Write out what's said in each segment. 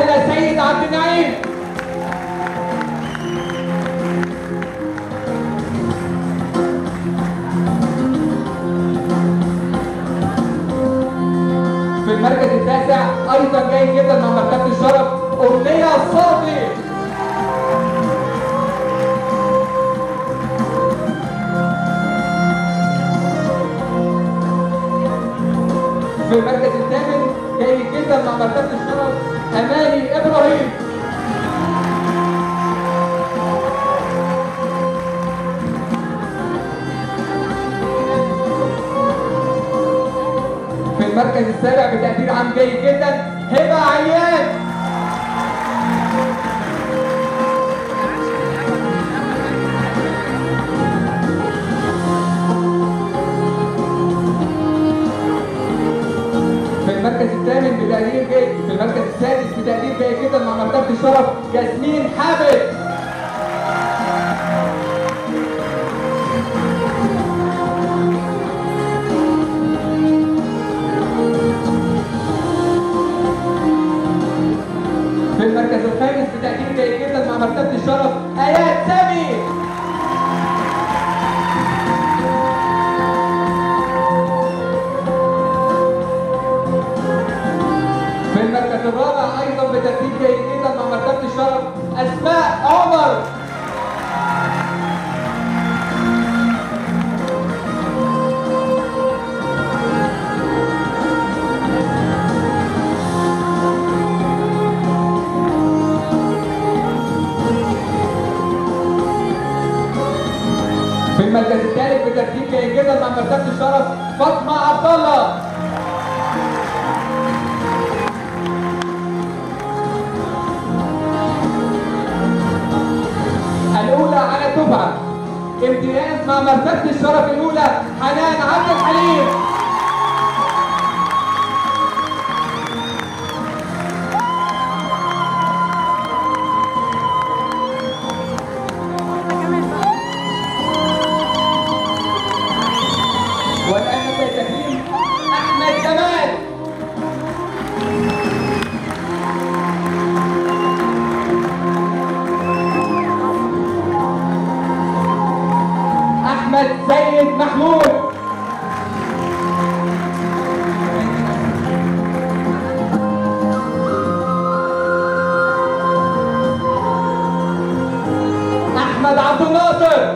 هلا سيد عبد النعيم في المركز التاسع ايضا جاي جدا مع مرتبه الشرف امنيه صادق في المركز الثامن جاي جدا مع مرتبه الشرف اماني ابراهيم في المركز السابع بتقدير عام جيد جدا هبه عيان في المركز الثامن بتقدير جيد في المركز السادس بتقدير جيد جدا مع مرتبه الشرف ياسمين حامد في المركز الخامس بتقدير جيد جدا مع مرتبه الشرف ايات سامي في المركز الرابع ايضا بترتيب جيد جدا مع مرتبه الشرف اسماء عمر في المركز الثالث بترتيب جيد جدا مع مرتبه الشرف فاطمه عبد الله الأولى على الدفعة امتياز مع مرتبة الشرف الأولى حنان عبد الحليم والآن نبدأ التكريم أحمد جمال أحمد سيد محمود أحمد عبد الناصر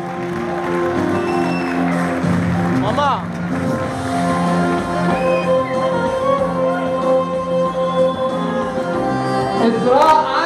ماما إسراء